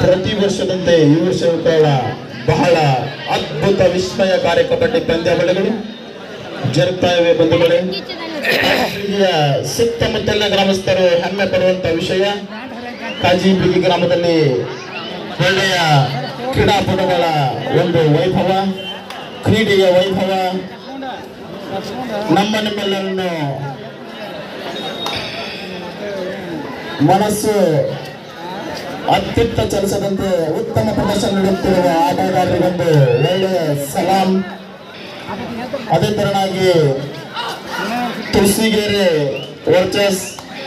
ಪ್ರತಿ ವರ್ಷದಂತೆ ಈ ವರ್ಷವೂ ಕೂಡ ಬಹಳ ಅದ್ಭುತ ವಿಸ್ಮಯಕಾರಿ ಕಬಡ್ಡಿ ಪಂದ್ಯಾವಳಿಗಳು ಜರುಗ್ತಾ ಇವೆ ಬಂಧುಗಳೇ ಇಲ್ಲಿಯ ಸುತ್ತಮುತ್ತಲಿನ ಗ್ರಾಮಸ್ಥರು ಹೆಮ್ಮೆ ಪಡುವಂತ ವಿಷಯ ಕಾಜಿಬಿಗಿ ಗ್ರಾಮದಲ್ಲಿ ಒಳ್ಳೆಯ ಕ್ರೀಡಾಪಟುಗಳ ಒಂದು ವೈಭವ ಕ್ರೀಡೆಯ ವೈಭವ ನಮ್ಮ ನಿಮ್ಮೆಲ್ಲರನ್ನು ಮನಸ್ಸು ಅತ್ಯುತ್ತ ಚಲಿಸದಂತೆ ಉತ್ತಮ ಪ್ರದರ್ಶನ ನೀಡುತ್ತಿರುವ ಆಟಗಾರರಿಗೊಂದು ಒಳ್ಳೆಯ ಸಲಾಂ ಅದೇ ತರನಾಗಿ ತುಳಸಿಗೆರೆ ವರ್ಚಸ್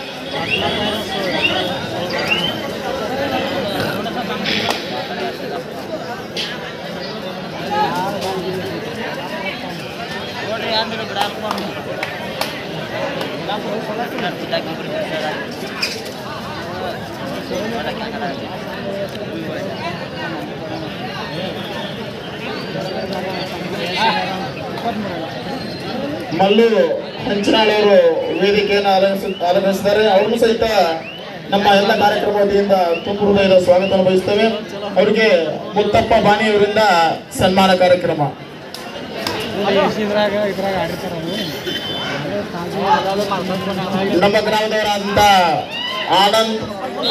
ನೋಡ್ರಿ ಅಂದ್ರೆ ಬಿಡಾಕ ಮಲ್ಲು ಹಂಚನಾಳ್ ಅವರು ವೇದಿಕೆಯನ್ನು ಅಲಂಕರಿಸ ಅಲಂಕರಿಸಿದ್ದಾರೆ ಅವ್ರನ್ನು ಸಹಿತ ನಮ್ಮ ಎಲ್ಲ ಕಾರ್ಯಕ್ರಮ ವತಿಯಿಂದ ತುಂಬ ಹೃದಯದ ಸ್ವಾಗತ ಬಯಸ್ತೇವೆ ಅವರಿಗೆ ಮುತ್ತಪ್ಪ ಬಾಣಿ ಅವರಿಂದ ಸನ್ಮಾನ ಕಾರ್ಯಕ್ರಮ ಇದ್ರಾಗ ಇದ್ರಾಗ ಆಡಿರ್ತಾರ ನಮ್ಮ ಗ್ರಾಮದವರಾದಂತ ಆನಂದ್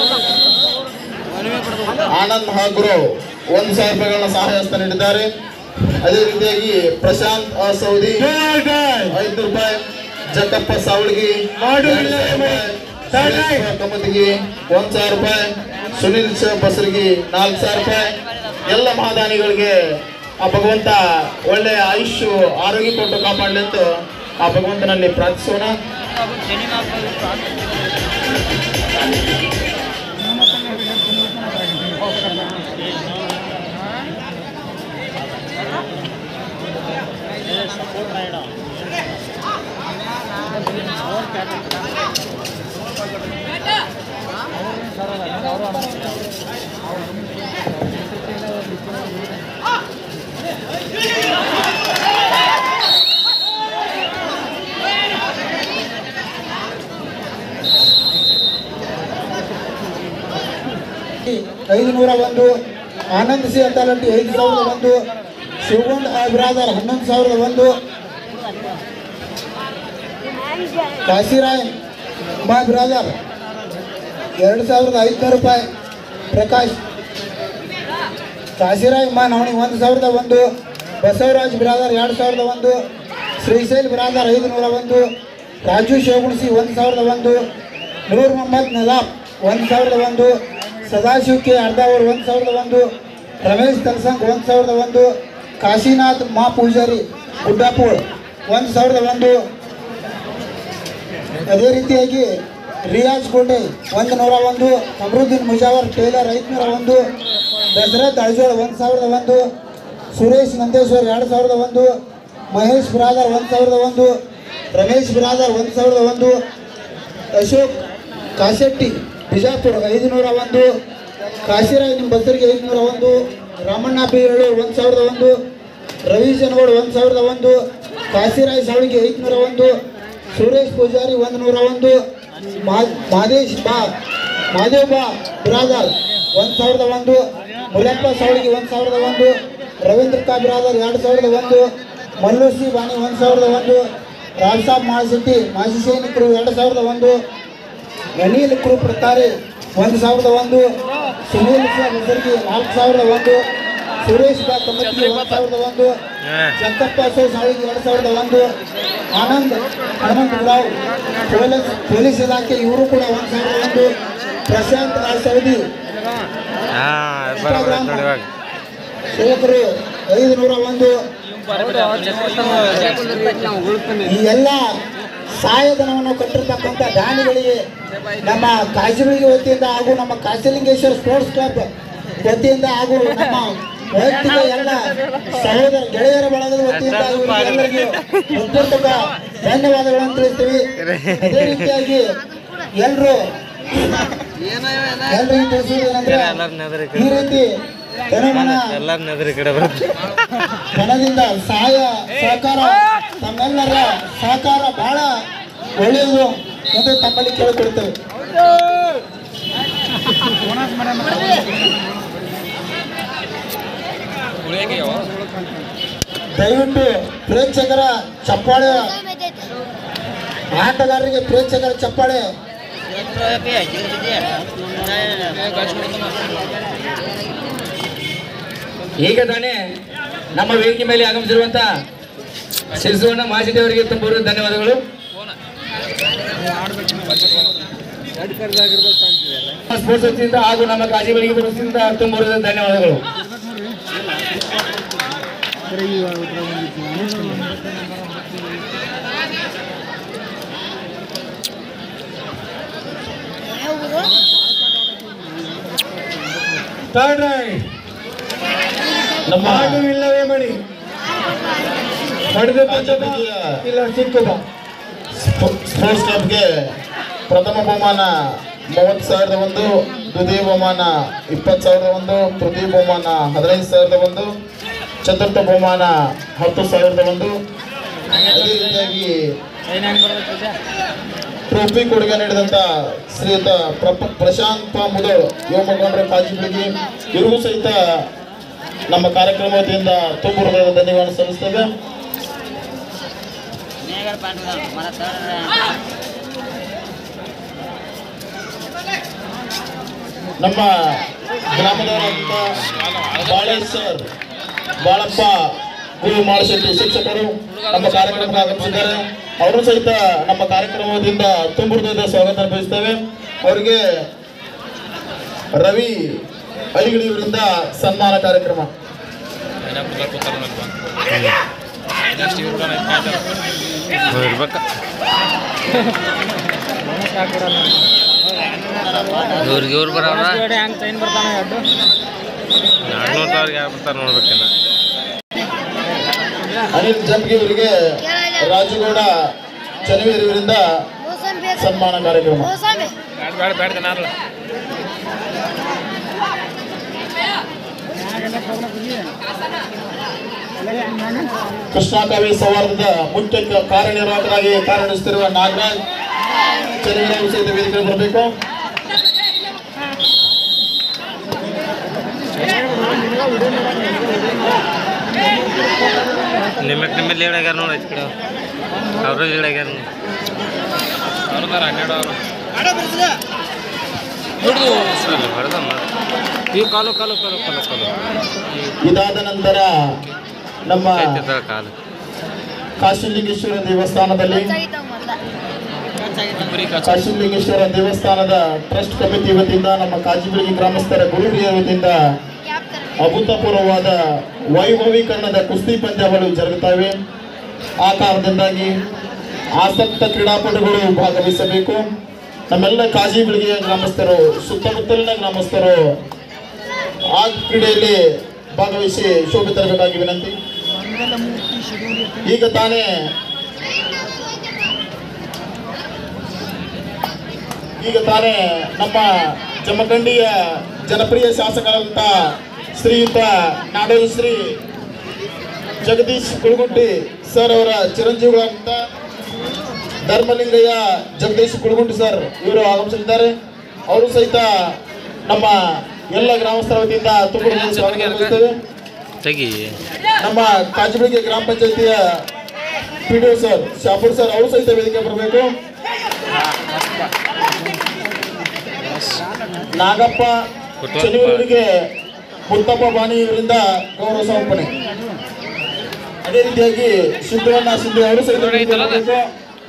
ಆನಂದ್ ಹಾಗುರು ಒಂದು ಸಾವಿರ ರೂಪಾಯಿಗಳನ್ನ ಸಹಾಯ ಹಸ್ತ ನೀಡಿದ್ದಾರೆ ಅದೇ ರೀತಿಯಾಗಿ ಪ್ರಶಾಂತ್ ಆ, ಸೌದಿ ಐದು ರೂಪಾಯಿ ಜಕ್ಕಪ್ಪ ಸಾವಳಗಿ ಎರಡು ಸಾವಿರ ರೂಪಾಯಿ. ಸುರೇಶ್ ಕಮತಗಿ ಒಂದ್ ಸಾವಿರ ರೂಪಾಯಿ ಸುನಿಲ್ ಶ ಬಸರಿಗೆ ನಾಲ್ಕು ಸಾವಿರ ರೂಪಾಯಿ ಎಲ್ಲ ಮಹಾದಾನಿಗಳಿಗೆ ಆ ಭಗವಂತ ಒಳ್ಳೆಯ ಆಯುಷ್ ಆರೋಗ್ಯ ಕೊಟ್ಟು ಕಾಪಾಡಲಿ ಅಂತ ಆ ಭಗವಂತನಲ್ಲಿ ಪ್ರಾರ್ಥಿಸೋಣ ಐದು ನೂರ ಒಂದು ಆನಂದ್ ಸಿ ಅತಾಲಟ್ಟಿ ಐದು ಸಾವಿರದ ಒಂದು ಶಿವಗೊಂಡ್ ಆ ಬ್ರಾದರ್ ಹನ್ನೊಂದು ಸಾವಿರದ ಒಂದು ಕಾಶಿರಾಯ್ ಮಾ ಬ್ರಾದರ್ ಎರಡು ಸಾವಿರದ ಐದುನೂರು ರೂಪಾಯಿ ಪ್ರಕಾಶ್ ಕಾಶಿರಾಯ್ ಮಾ ನವಣಿ ಒಂದು ಸಾವಿರದ ಒಂದು ಬಸವರಾಜ್ ಬ್ರಾದರ್ ಎರಡು ಸಾವಿರದ ಒಂದು ಶ್ರೀಶೈಲ್ ಬ್ರಾದರ್ ಐದು ನೂರ ಒಂದು ರಾಜು ಶಿವಗುಣಸಿ ಒಂದು ಸಾವಿರದ ಒಂದು ನೂರ್ ಮೊಹಮ್ಮದ್ ನದಾಬ್ ಒಂದು ಸಾವಿರದ ಒಂದು ಸದಾಶಿವ್ ಕೆ ಅರ್ಧಾವರ್ ಒಂದು ಸಾವಿರದ ಒಂದು ರಮೇಶ್ ತಲಸಂಗ್ ಒಂದು ಸಾವಿರದ ಒಂದು ಕಾಶಿನಾಥ್ ಮಾ ಪೂಜಾರಿ ಗುಡ್ಡಾಪುರ್ ಒಂದು ಸಾವಿರದ ಒಂದು ಅದೇ ರೀತಿಯಾಗಿ ರಿಯಾಜ್ ಗೋಟೆ ಒಂದು ನೂರ ಒಂದು ಅಮರುದ್ದೀನ್ ಮುಜಾವರ್ ಟೇಲರ್ ಐದುನೂರ ಒಂದು ದಶರಥ್ ಅಳ್ಜೋಳ್ ಒಂದು ಸಾವಿರದ ಒಂದು ಸುರೇಶ್ ನಂದೇಶ್ವರ್ ಎರಡು ಸಾವಿರದ ಒಂದು ಮಹೇಶ್ ಬ್ರಾದರ್ ಒಂದು ಸಾವಿರದ ಒಂದು ರಮೇಶ್ ಬ್ರಾದರ್ ಒಂದು ಸಾವಿರದ ಒಂದು ಅಶೋಕ್ ಕಾಶೆಟ್ಟಿ ಬಿಜಾಪುರ ಐದುನೂರ ಒಂದು ಕಾಶಿರಾಯ್ ನಿಮ್ಮ ಬಸರಿಗೆ ಐದುನೂರ ಒಂದು ರಾಮಣ್ಣ ಬಿ ಹೇಳೂರು ಒಂದು ಸಾವಿರದ ಒಂದು ರವಿ ಜನಗೋಡ್ ಒಂದು ಸಾವಿರದ ಒಂದು ಕಾಶಿರಾಯ್ ಸಾವಳಿಗೆ ಐದುನೂರ ಒಂದು ಸುರೇಶ್ ಪೂಜಾರಿ ಒಂದು ನೂರ ಒಂದು ಮಾ- ಮಾದೇಶ್ ಬಾ ಮಾದೇವ್ ಬಾ ಬ್ರಾದರ್ ಒಂದು ಸಾವಿರದ ಒಂದು ಮುರಪ್ಪ ಸಾವಳಿಗೆ ಒಂದು ಸಾವಿರದ ಒಂದು ರವೀಂದ್ರ ಕಾ ಬ್ರಾದರ್ ಎರಡು ಸಾವಿರದ ಒಂದು ಮಲ್ಲೂಸಿ ಬಾಣಿ ಒಂದು ಸಾವಿರದ ಒಂದು ರಾಜ್ಸಾಬ್ ಮಾಳಶೆಟ್ಟಿ ಮಾಜಿ ಸೈನಿಕರು ಎರಡು ಸಾವಿರದ ಒಂದು ಅನಿಲ್ ಕುರು ಪ್ರತಾರೆ ಒಂದು ಸಾವಿರದ ಒಂದು ಸುನೀಲ್ ಹೆಸರಿಗೆ ನಾಲ್ಕು ಸಾವಿರದ ಒಂದು ಸುರೇಶ್ ಬಾ ಕಮ್ಮತ್ತಿ ಒಂದು ಸಾವಿರದ ಒಂದು ಜಗಪ್ಪ ಸೋ ಸಾಳಿಗೆ ಎರಡು ಸಾವಿರದ ಒಂದು ಆನಂದ್ ಆನಂದ್ ರಾವ್ ಪೊಲೀಸ್ ಪೊಲೀಸ್ ಇಲಾಖೆ ಇವರು ಕೂಡ ಒಂದು ಸಾವಿರದ ಒಂದು ಪ್ರಶಾಂತ್ ಆ ಸೌದಿ ಇನ್ಸ್ಟಾಗ್ರಾಮ್ ಯುವಕರು ಐದು ನೂರ ಒಂದು ಈ ಎಲ್ಲ ಸಹಾಯಧನವನ್ನು ಕೊಟ್ಟಿರ್ತಕ್ಕಂಥ ದಾನಿಗಳಿಗೆ ನಮ್ಮ ಕಾಶಿಗಳಿಗೆ ವತಿಯಿಂದ ಹಾಗೂ ನಮ್ಮ ಕಾಶಿಲಿಂಗೇಶ್ವರ ಸ್ಪೋರ್ಟ್ಸ್ ಕ್ಲಬ್ ವತಿಯಿಂದ ಹಾಗೂ ನಮ್ಮ ವೈಯಕ್ತಿಕ ಎಲ್ಲ ಸಹೋದರ ಗೆಳೆಯರ ಬಳಗದ ವತಿಯಿಂದ ಇವರಿಗೆಲ್ಲರಿಗೂ ಹೃತ್ಪೂರ್ವಕ ಧನ್ಯವಾದಗಳನ್ನು ತಿಳಿಸ್ತೀವಿ ಅದೇ ರೀತಿಯಾಗಿ ಎಲ್ಲರೂ ಎಲ್ಲರಿಗೂ ತಿಳಿಸುವುದೇನೆಂದ್ರೆ ಈ ರೀತಿ ಜನಮನ ಎಲ್ಲಾರು ನಗರ ಕಡೆ ಬರುತ್ತೆ ಜನದಿಂದ ಸಹಾಯ ಸಹಕಾರ ತಮ್ಮೆಲ್ಲರ ಸಹಕಾರ ಬಹಳ ಒಳ್ಳೆಯದು ಎಂದು ತಮ್ಮಲ್ಲಿ ಕೇಳಿಕೊಳ್ತೇವೆ ದಯವಿಟ್ಟು ಪ್ರೇಕ್ಷಕರ ಚಪ್ಪಾಳೆ ಆಟಗಾರರಿಗೆ ಪ್ರೇಕ್ಷಕರ ಚಪ್ಪಾಳೆ ಈಗ ತಾನೇ ನಮ್ಮ ವೇದಿಕೆ ಮೇಲೆ ಆಗಮಿಸಿರುವಂತ ಶಿರಸುವಣ್ಣ ಮಾಜಿದೆ ಅವರಿಗೆ ತುಂಬ ಧನ್ಯವಾದಗಳು ಸ್ಪೋರ್ಟ್ಸ್ ವತಿಯಿಂದ ಹಾಗೂ ನಮ್ಮ ಕಾಜಿ ಬೆಳಿಗ್ಗೆ ವತಿಯಿಂದ ತುಂಬ ಧನ್ಯವಾದಗಳು ಥರ್ಡ್ ರೈಟ್ ನಮ್ಮ ಆಟು ಇಲ್ಲವೇ ಮಣಿ ಪಡೆದ ಪಂಚಮ ಇಲ್ಲ ಸಿಕ್ಕುದ ಸ್ಪೋರ್ಟ್ಸ್ ಕ್ಲಬ್ಗೆ ಪ್ರಥಮ ಬಹುಮಾನ ಮೂವತ್ತು ಸಾವಿರದ ಒಂದು ದ್ವಿತೀಯ ಬಹುಮಾನ ಇಪ್ಪತ್ತು ಸಾವಿರದ ಒಂದು ತೃತೀಯ ಬಹುಮಾನ ಹದಿನೈದು ಸಾವಿರದ ಒಂದು ಚತುರ್ಥ ಬಹುಮಾನ ಹತ್ತು ಸಾವಿರದ ಒಂದು ಅದೇ ರೀತಿಯಾಗಿ ಟ್ರೋಫಿ ಕೊಡುಗೆ ನೀಡಿದಂತ ಶ್ರೀಯುತ ಪ್ರಪ- ಪ್ರಶಾಂತ್ ಮುದೋಳ್ ಯುವ ಮುಖಂಡರು ಕಾಜಿಬಿಳಿಗಿ ಇವರಿಗೂ ಸಹಿತ ನಮ್ಮ ಕಾರ್ಯಕ್ರಮ ವತಿಯಿಂದ ತುಂಬ ಹೃದಯದ ಧನ್ಯವಾದ ಸಲ್ಲಿಸ್ತೇವೆ ನಮ್ಮ ಗ್ರಾಮದವರಾದಂಥ ಬಾಳೇಶ್ ಸರ್ ಬಾಳಪ್ಪ ಗುರು ಮಾಳಶೆಟ್ಟಿ ಶಿಕ್ಷಕರು ನಮ್ಮ ಕಾರ್ಯಕ್ರಮಕ್ಕೆ ಆಗಮಿಸಿದ್ದಾರೆ ಅವರು ಸಹಿತ ನಮ್ಮ ಕಾರ್ಯಕ್ರಮದಿಂದ ತುಂಬ ಹೃದಯದ ಸ್ವಾಗತ ಬಯಸ್ತೇವೆ ಅವರಿಗೆ ರವಿ ಅಲಿಗಳಿವರಿಂದ ಸನ್ಮಾನ ಕಾರ್ಯಕ್ರಮ ಇರ್ಬೇಕ ಇವ್ರಿಗೆ ಇವ್ರು ಬರವ್ರ ನಾಲ್ನೂರು ಸಾವಿರ ಯಾರು ಬರ್ತಾರೆ ನೋಡ್ಬೇಕೇನ ಅನಿಲ್ ಜಂಬಗಿ ಇವರಿಗೆ ರಾಜುಗೌಡ ಚನ್ನವೀರ್ ಇವರಿಂದ ಸನ್ಮಾನ ಕಾರ್ಯಕ್ರಮ ಬೇಡ ಬೇಡ ಬೇಡ ನಾರಲ್ಲ ಕೃಷ್ಣಕಾವಿ ಸೌಹಾರ್ದದ ಮುಖ್ಯ ಕ- ಕಾರ್ಯನಿರ್ವಾಹಕರಾಗಿ ಕಾರ್ಯನಿರ್ವಹಿಸುತ್ತಿರುವ ನಾಗರಾಜ್ ಚನ್ನವೀರ ವಿಷಯದ ವೇದಿಕೆ ಬರಬೇಕು ನಿಮ್ಮಕ್ಕೆ ನಿಮ್ಮಲ್ಲಿ ಹೇಳಾಗ್ಯಾರ ನೋಡಿ ಆಚೆ ಕಡೆ ಅವರು ಹೇಳಾಗ್ಯಾರ ಅವ್ರದಾರ ಹನ್ನೆರಡು ಅವರು ಹೊಡೆದಮ್ಮ ಈ ಕಾಲು ಕಾಲು ಕಾಲು ಕಾಲು ಕಾಲು ಇದಾದ ನಂತರ ನಮ್ಮ ಆಯ್ತಿದ್ದಾಳ ಕಾಲು ಕಾಶಿಲಿಂಗೇಶ್ವರ ದೇವಸ್ಥಾನದಲ್ಲಿ ಕಾಶಿಲಿಂಗೇಶ್ವರ ದೇವಸ್ಥಾನದ ಟ್ರಸ್ಟ್ ಕಮಿಟಿ ವತಿಯಿಂದ ನಮ್ಮ ಕಾಜಿಬಿಳಿಗಿ ಗ್ರಾಮಸ್ಥರ ಗುರು ಹಿರಿಯರ ವತಿಯಿಂದ ಅಭೂತಪೂರ್ವವಾದ ವೈಭವೀಕರಣದ ಕುಸ್ತಿ ಪಂದ್ಯಾವಳಿ ಜರುಗುತ್ತವೆ ಆ ಕಾರಣದಿಂದಾಗಿ ಆಸಕ್ತ ಕ್ರೀಡಾಪಟುಗಳು ಭಾಗವಹಿಸಬೇಕು ನಮ್ಮೆಲ್ಲ ಕಾಜಿಬಿಳಿಗೆಯ ಗ್ರಾಮಸ್ಥರು ಸುತ್ತಮುತ್ತಲಿನ ಗ್ರಾಮಸ್ಥರು ಆ ಕ್ರೀಡೆಯಲ್ಲಿ ಭಾಗವಹಿಸಿ ಶೋಭೆ ತರಬೇಕಾಗಿ ವಿನಂತಿ ಈಗ ತಾನೇ ಈಗ ತಾನೇ ನಮ್ಮ ಜಮಖಂಡಿಯ ಜನಪ್ರಿಯ ಶಾಸಕರಾದಂಥ ಶ್ರೀಯುತ ನಾಡೋಜ ಶ್ರೀ ಜಗದೀಶ್ ಕುಳಗುಂಟಿ ಸರ್ ಅವರ ಚಿರಂಜೀವಿಗಳಂತ ಧರ್ಮಲಿಂಗಯ್ಯ ಜಗದೀಶ್ ಕುಳಗುಂಟಿ ಸರ್ ಇವರು ಆಗಮಿಸಲಿದ್ದಾರೆ ಅವರು ಸಹಿತ ನಮ್ಮ ಎಲ್ಲ ಗ್ರಾಮಸ್ಥರ ವತಿಯಿಂದ ತುಂಬ ಹೃದಯದ ಸ್ವಾಗತ ಬಯಸ್ತೇವೆ ತೆಗಿ ನಮ್ಮ ಕಾಜಿಬಳಿಗೆ ಗ್ರಾಮ ಪಂಚಾಯತಿಯ P D sir Shapur sir ಅವರು ಸಹಿತ ವೇದಿಕೆ ಬರಬೇಕು ನಾಗಪ್ಪ ಚನಿವರಿಗೆ ಮುತ್ತಪ್ಪ ಬಾಣಿ ಇವರಿಂದ ಗೌರವ ಸಮರ್ಪಣೆ ಅದೇ ರೀತಿಯಾಗಿ ಸಿದ್ದಣ್ಣ ಸಿದ್ದೆ ಅವರು ಸಹಿತ ವೇದಿಕೆ ಬರಬೇಕು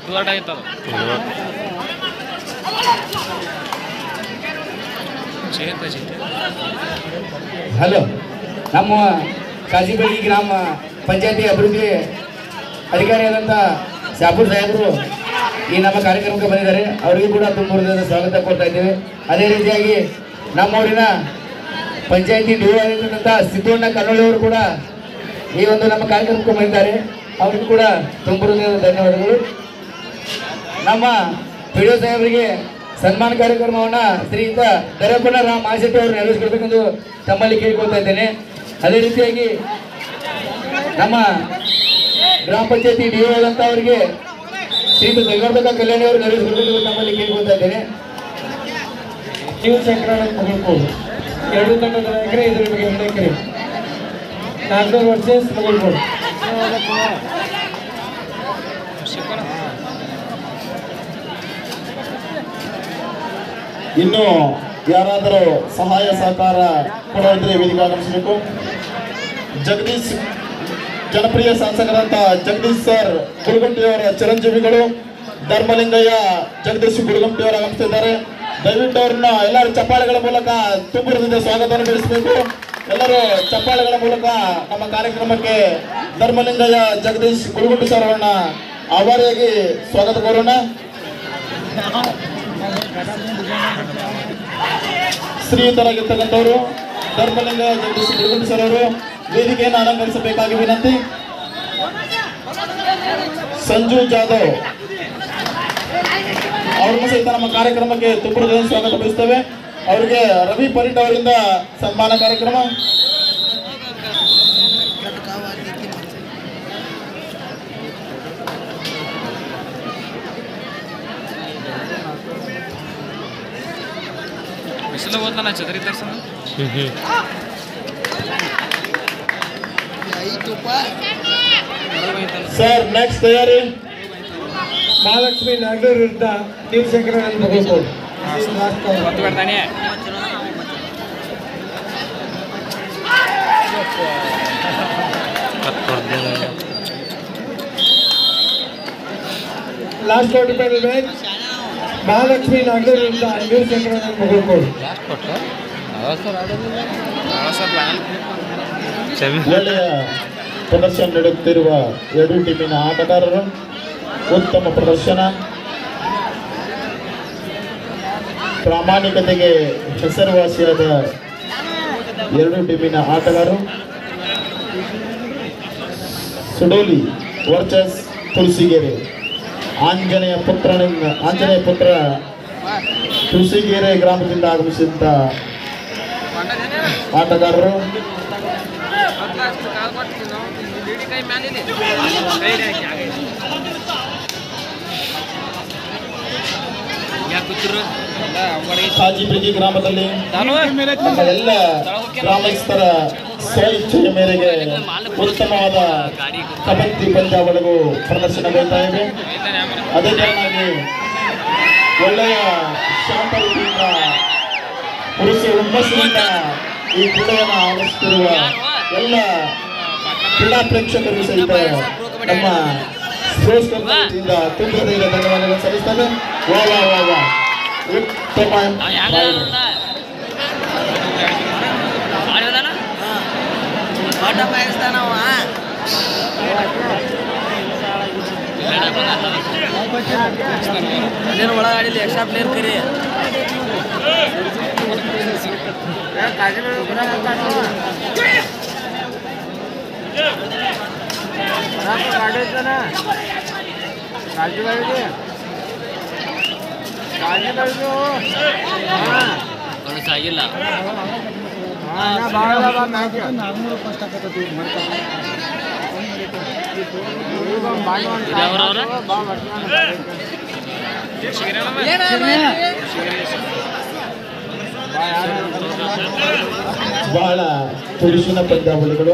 ಹಲೋ ನಮ್ಮ ಕಾಜಿಬಳ್ಳಿ ಗ್ರಾಮ ಪಂಚಾಯತಿ ಅಭಿವೃದ್ಧಿ ಅಧಿಕಾರಿಯಾದಂಥ ಶಾಪುರ್ ಸಾಹೇಬರು ಈ ನಮ್ಮ ಕಾರ್ಯಕ್ರಮಕ್ಕೆ ಬಂದಿದ್ದಾರೆ ಅವರಿಗೂ ಕೂಡ ತುಂಬ ಹೃದಯದ ಸ್ವಾಗತ ಕೊಡ್ತಾ ಇದ್ದೇವೆ ಅದೇ ರೀತಿಯಾಗಿ ನಮ್ಮೂರಿನ ಪಂಚಾಯತಿ ನಿರ್ವಹಿಸಿದಂಥ ಸಿದ್ದಣ್ಣ ಕನ್ನೋಳಿ ಅವರು ಕೂಡ ಈ ಒಂದು ನಮ್ಮ ಕಾರ್ಯಕ್ರಮಕ್ಕೆ ಬಂದಿದ್ದಾರೆ ಅವರಿಗೂ ಕೂಡ ತುಂಬ ಹೃದಯದ ಧನ್ಯವಾದಗಳು ನಮ್ಮ ಪಿ ಡಿ ಸಾಹೇಬರಿಗೆ ಸನ್ಮಾನ ಕಾರ್ಯಕ್ರಮವನ್ನು ಶ್ರೀಯುತ ದರಪ್ಪನ ರಾಮ್ ಆಶೆಟ್ಟಿ ಅವರು ನೆರವೇರಿಸಬೇಕೆಂದು ತಮ್ಮಲ್ಲಿ ಕೇಳಿಕೊಳ್ತಾ ಇದ್ದೇನೆ ಅದೇ ರೀತಿಯಾಗಿ ನಮ್ಮ ಗ್ರಾಮ ಪಂಚಾಯತಿ ಡಿ ಆದಂಥ ಅವರಿಗೆ ಶ್ರೀಯುತ ಜಗರ್ಭಕ ಕಲ್ಯಾಣಿ ಅವರು ನೆರವೇರಿಸಬೇಕೆಂದು ತಮ್ಮಲ್ಲಿ ಕೇಳಿಕೊಳ್ತಾ ಇದ್ದೇನೆ ಶಿವಶಂಕರ ಮುಗಳ್ಕೋಡು ಎರಡು ತಂಡದ ನಾಯಕರೇ ಇದರ ಬಗ್ಗೆ ಎರಡು ಎಕರೆ ನಾಲ್ಕುನೂರು ವರ್ಸಸ್ ಮುಗುಳ್ಕೋಡು ಇನ್ನು ಯಾರಾದರೂ ಸಹಾಯ ಸಹಕಾರ ಕೊಡೋದ್ರೆ ವೇದಿಕೆ ಆಗಮಿಸಬೇಕು ಜಗದೀಶ್ ಜನಪ್ರಿಯ ಶಾಸಕರಂತ ಜಗದೀಶ್ ಸರ್ ಗುರುಗುಂಟಿಯವರ ಚಿರಂಜೀವಿಗಳು ಧರ್ಮಲಿಂಗಯ್ಯ ಜಗದೀಶ್ ಗುರುಗುಂಟಿಯವರು ಆಗಮಿಸ್ತಿದ್ದಾರೆ ದಯವಿಟ್ಟು ಅವ್ರನ್ನ ಎಲ್ಲರೂ ಚಪ್ಪಾಳೆಗಳ ಮೂಲಕ ತುಂಬುರದಿಂದ ಸ್ವಾಗತವನ್ನು ಬೆಳೆಸಬೇಕು ಎಲ್ಲರೂ ಚಪ್ಪಾಳೆಗಳ ಮೂಲಕ ನಮ್ಮ ಕಾರ್ಯಕ್ರಮಕ್ಕೆ ಧರ್ಮಲಿಂಗಯ್ಯ ಜಗದೀಶ್ ಗುರುಗುಂಟಿ ಸರ್ ಅವರನ್ನ ಆಭಾರಿಯಾಗಿ ಸ್ವಾಗತ ಕೋರೋಣ ಶ್ರೀಯುತರಾಗಿರ್ತಕ್ಕಂಥವರು ಧರ್ಮಲಿಂಗ ಜಗದೀಶ್ ಗುರುಗುಂಟಿ ಸರ್ ಅವರು ವೇದಿಕೆಯನ್ನು ಅಲಂಕರಿಸಬೇಕಾಗಿ ವಿನಂತಿ ಸಂಜು ಜಾಧವ್ ಅವ್ರನ್ನ ಸಹಿತ ನಮ್ಮ ಕಾರ್ಯಕ್ರಮಕ್ಕೆ ತುಪ್ಪರದ ಸ್ವಾಗತ ಬಯಸ್ತೇವೆ ಅವರಿಗೆ ರವಿ ಪರಿಟ್ ಅವರಿಂದ ಸನ್ಮಾನ ಕಾರ್ಯಕ್ರಮ ಬಿಸಿಲು ಹೋದ್ನ ಛತ್ರಿ ತರ್ಸನ ಹ್ಮ್ ಹ್ಮ್ ಸರ್ ನೆಕ್ಸ್ಟ್ ತಯಾರಿ ಮಹಾಲಕ್ಷ್ಮಿ ನಾಗೂರ್ ವಿರುದ್ಧ ಶಿವಶಂಕರನ್ ಮುಗುಳ್ಕೋಡು ಹೊತ್ತು ಬಿಡ್ತಾನೆ ಹತ್ತು last quarter final match Mahalakshmi Nagur ವಿರುದ್ಧ ಶಿವಶಂಕರನ್ ಮುಗುಳ್ಕೋಡು ಯಾಕೆ ಕೊಟ್ಟ ಸರ್ ಆಡೋದಿಲ್ಲ ಸರ್ ಪ್ಲಾನ್ ಸೆಮಿ ಒಳ್ಳೆಯ ಪ್ರದರ್ಶನ ನೀಡುತ್ತಿರುವ ಎರಡೂ ಟೀಮಿನ ಆಟಗಾರರು ಉತ್ತಮ ಪ್ರದರ್ಶನ ಪ್ರಾಮಾಣಿಕತೆಗೆ ಹೆಸರುವಾಸಿಯಾದ ಎರಡೂ ಟೀಮಿನ ಆಟಗಾರರು ಸುಡೋಲಿ ವರ್ಚಸ್ ತುಳಸಿಗೆರೆ ಆಂಜನೇಯ ಪುತ್ರನಿಂದ ಆಂಜನೇಯ ಪುತ್ರ ತುಳಸಿಗೆರೆ ಗ್ರಾಮದಿಂದ ಆಗಮಿಸಿದ್ದ ಆಟಗಾರರು ಕೈ ಮ್ಯಾಲಿದೆ ಯಾಕೆ ಕೂತಿರು ಎಲ್ಲ ಅವಳಿಗೆ ಸಾಜಿಬ್ರಿಗಿ ಗ್ರಾಮದಲ್ಲಿ ನಾನು ನಮ್ಮ ಎಲ್ಲ ಗ್ರಾಮಸ್ಥರ ಸ್ವಇಚ್ಛೆಯ ಮೇರೆಗೆ ಉತ್ತಮವಾದ ಕಬಡ್ಡಿ ಪಂದ್ಯಾವಳಿಗೂ ಪ್ರದರ್ಶನಗೊಳ್ತಾ ಇವೆ ಅದೇ ಕಾರಣಾಗಿ ಒಳ್ಳೆಯ ಶಾಂತ ರೀತಿಯಿಂದ ಪುರುಷ ಹುಮ್ಮಸ್ಸಿನಿಂದ ಈ ಕ್ರೀಡೆಯನ್ನು ಆಲಿಸುತ್ತಿರುವ ಎಲ್ಲ ಕ್ರೀಡಾ ಪ್ರೇಕ್ಷಕರು ಸಹಿತ ನಮ್ಮ ಸ್ಪೋರ್ಟ್ಸ್ ಕ್ಲಬ್ ವತಿಯಿಂದ ತುಂಬಿದ ಧನ್ಯವಾದಗಳನ್ನು ಸಲ್ಲಿಸ್ತೇವೆ ವಾ ವಾ ವಾ ವಾ ಉತ್ತಮ ರಾಯರು. ಆಟ ಬಯಸ್ತಾನವ ಅದೇನು ಒಳಗಾಡಿಲ್ಲ ಎಕ್ಸ್ಟ್ರಾ ಪ್ಲೇಯರ್ ಕರಿ ಆಗಿಲ್ಲ ಯಾವ್ರವ್ರ ಬಹಳ ತುಡಿಸಿನ ಪಂದ್ಯಾವಳಿಗಳು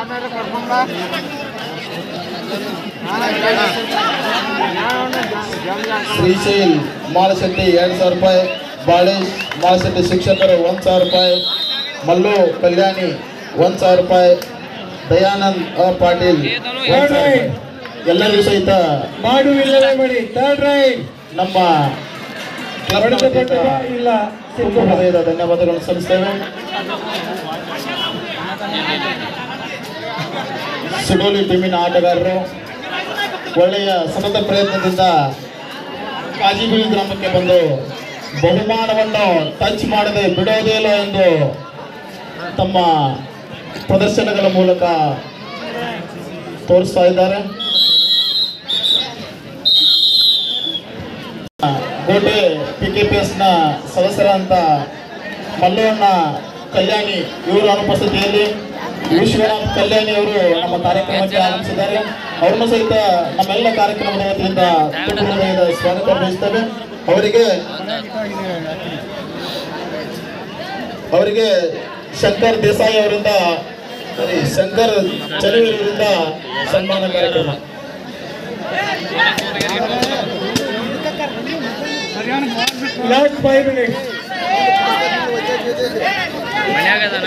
ಶ್ರೀಶೈಲ್ ಮಾಲಶೆಟ್ಟಿ ಎರಡು ಸಾವಿರ ರೂಪಾಯಿ ಬಾಳೇಶ್ ಮಾಲಶೆಟ್ಟಿ ಶಿಕ್ಷಕರು ಒಂದು ಸಾವಿರ ರೂಪಾಯಿ ಮಲ್ಲು ಕಲ್ಯಾಣಿ ಒಂದು ಸಾವಿರ ರೂಪಾಯಿ ದಯಾನಂದ್ ಅ ಪಾಟೀಲ್ ಒಂದ್ ಸಾವಿರ ರೂಪಾಯಿ. ಎಲ್ಲರಿಗೂ ಸಹಿತ ಮಾಡು ಇಲ್ಲವೇ ಮಾಡಿ ಥರ್ಡ್ ರೈಟ್ ನಮ್ಮ ಕ್ಲಬ್ನ ಹೊಡೆದ ವತಿಯಿಂದ ಪಟ್ಟಕ ಇಲ್ಲ ತುಂಬ ಹೃದಯದ ಧನ್ಯವಾದಗಳನ್ನು ಸಲ್ಲಿಸ್ತೇವೆ ಸುಡೋಲಿ ಟೀಮಿನ ಆಟಗಾರರು ಒಳ್ಳೆಯ ಸತತ ಪ್ರಯತ್ನದಿಂದ ಕಾಜಿಬೀಳಿ ಗ್ರಾಮಕ್ಕೆ ಬಂದು ಬಹುಮಾನವನ್ನು ಟಚ್ ಮಾಡದೆ ಬಿಡೋದೇ ಇಲ್ಲ ಎಂದು ತಮ್ಮ ಪ್ರದರ್ಶನಗಳ ಮೂಲಕ ತೋರಿಸ್ತಾ ಇದ್ದಾರೆ ಕೋಟೆ ಪಿ ಕೆ ಪಿ ಎಸ್ನ ಸದಸ್ಯರಂತ ಮಲ್ಲವಣ್ಣ ಕಲ್ಯಾಣಿ ಇವರ ಅನುಪಸ್ಥಿತಿಯಲ್ಲಿ ವಿಶ್ವನಾಥ್ ಕಲ್ಯಾಣಿ ಅವರು ನಮ್ಮ ಕಾರ್ಯಕ್ರಮಕ್ಕೆ ಆಗಮಿಸಿದ್ದಾರೆ ಅವ್ರನ್ನು ಸಹಿತ ನಮ್ಮೆಲ್ಲ ಕಾರ್ಯಕ್ರಮದ ವತಿಯಿಂದ ತುಂಬ ಹೃದಯದ ಸ್ವಾಗತ ಬಯಸ್ತೇವೆ ಅವರಿಗೆ ಅವರಿಗೆ ಶಂಕರ್ ದೇಸಾಯಿ ಅವರಿಂದ ಸರಿ, ಶಂಕರ್ ಚಲುವಿನಿಂದ ಸನ್ಮಾನ ಕಾರ್ಯಕ್ರಮ ಲಾಸ್ಟ್ ಫೈವ್ ಮಿನಿಟ್ಸ್ ಮನ್ಯಾಗ ಅದಾನ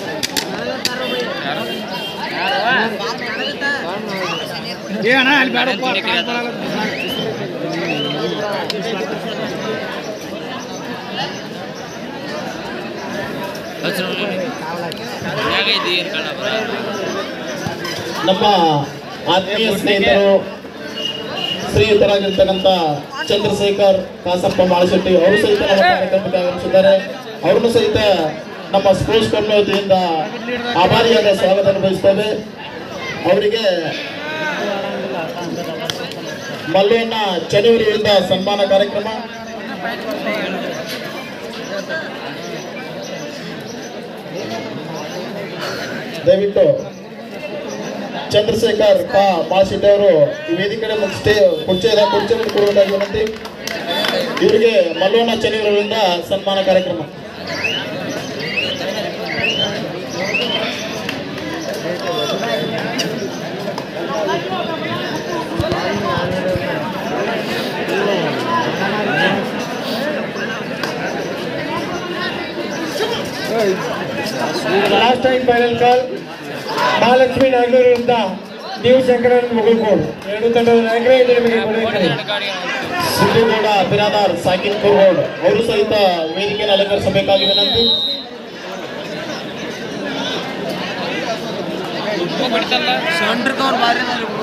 ಮನ್ಯಾಗ ಇದ್ದೀವಿ ಅನ್ಕೊಂಡ ಬರ ನಮ್ಮ ಆತ್ಮೀಯ ಸ್ನೇಹಿತರು ಶ್ರೀಯುತರಾಗಿರ್ತಕ್ಕಂಥ ಚಂದ್ರಶೇಖರ್ ಕಾಸಪ್ಪ ಮಾಳಶೆಟ್ಟಿ ಅವರು ಸಹಿತ ನಮ್ಮ ಕಾರ್ಯಕ್ರಮಕ್ಕೆ ಆಗಮಿಸಿದ್ದಾರೆ ಅವ್ರನ್ನು ಸಹಿತ ನಮ್ಮ ಸ್ಪೋರ್ಟ್ಸ್ ಕಮಿಟಿ ವತಿಯಿಂದ ಆಭಾರಿಯಾದ ಸ್ವಾಗತ ಬಯಸ್ತೇವೆ ಅವರಿಗೆ ಮಲ್ಲವನ್ನ ಚನಿವರಿಯಿಂದ ಸನ್ಮಾನ ಕಾರ್ಯಕ್ರಮ ದಯವಿಟ್ಟು ಚಂದ್ರಶೇಖರ್ ಕಾ ಮಾಸಿಟ್ಟಿ ಅವರು ಈ ವೇದಿಕೆ ಮುಗಿಸ್ತೇ ಕುರ್ಚಿ ಇದೆ ಕುರ್ಚಿ ಮೇಲೆ ಕೂರಬೇಕಾಗಿ ವಿನಂತಿ ಇವರಿಗೆ ಮಲ್ಲೋನ ಚನಿವರಿಂದ ಸನ್ಮಾನ ಕಾರ್ಯಕ್ರಮ last time final call Mahalakshmi ನಾಗೂರಿಂದ ನೀವು ಶಂಕರನ್ ಮುಗುಳ್ಕೋಡು ಎರಡು ತಂಡದ ನಾಯಕರೇ ಇದು ನಿಮಗೆ ಕೊನೆಯ ಕರೆ. ಸಿದ್ದೇಗೌಡ ಬಿರಾದಾರ್ ಸಾಕಿನ್ ಕುರ್ಗೋಡ್ ಅವರು ಸಹಿತ ವೇದಿಕೆಯನ್ನು ಅಲಂಕರಿಸಬೇಕಾಗಿ ವಿನಂತಿ ಸೊಂಡ್ರಕವ್ರು ಬಾರಿ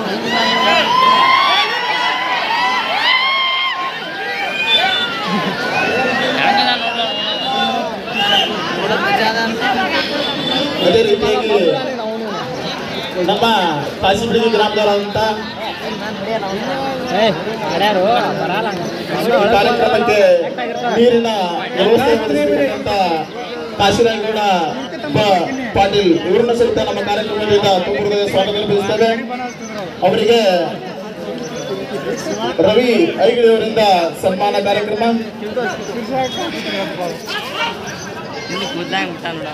ಅದೇ ರೀತಿಯಾಗಿ ನಮ್ಮ ಕಾಸಿಬಿಡಿ ಗ್ರಾಮದವರಂತ ಈ ಕಾರ್ಯಕ್ರಮಕ್ಕೆ ನೀರಿನ ವ್ಯವಸ್ಥೆ ಒದಗಿಸಿರ್ತಕ್ಕಂಥ ಕಾಶಿರಾಯಗೌಡ ಪ- ಪಾಟೀಲ್ ಇವರನ್ನ ಸಹಿತ ನಮ್ಮ ಕಾರ್ಯಕ್ರಮದಿಂದ ತುಂಬ ಸ್ವಾಗತ ಬಯಸ್ತೇವೆ ಅವರಿಗೆ ರವಿ ಐಗಿಳಿಯವರಿಂದ ಸನ್ಮಾನ ಕಾರ್ಯಕ್ರಮ ಮುದ್ದಂಗ್ ಬಿಟ್ಟ ನೋಡ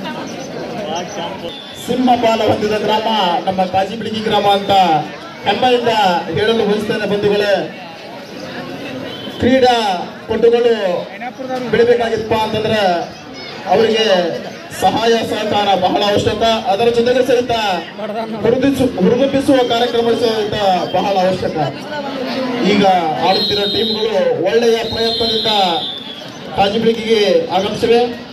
ಸಿಂಹಪಾಲ ಹೊಂದಿದ ಗ್ರಾಮ ನಮ್ಮ ಕಾಜಿಬಿಡಿಗಿ ಗ್ರಾಮ ಅಂತ ಹೆಮ್ಮೆಯಿಂದ ಹೇಳಲು ಬಯಸ್ತೇನೆ ಬಂಧುಗಳೇ ಕ್ರೀಡಾ ಪಟುಗಳು ಬೆಳಿಬೇಕಾಗಿತ್ತಪ್ಪ ಅಂತಂದ್ರೆ ಅವರಿಗೆ ಸಹಾಯ ಸಹಕಾರ ಬಹಳ ಅವಶ್ಯಕ ಅದರ ಜೊತೆಗೆ ಸಹಿತ ಹುರಿದಿಸು ಹುರಿದುಂಬಿಸುವ ಕಾರ್ಯಕ್ರಮ ಸಹಿತ ಬಹಳ ಅವಶ್ಯಕ ಈಗ ಆಡುತ್ತಿರೋ ಟೀಮ್ಗಳು ಒಳ್ಳೆಯ ಪ್ರಯತ್ನದಿಂದ ಕಾಜಿಬಿಡಿಗಿಗೆ ಆಗಮಿಸಿವೆ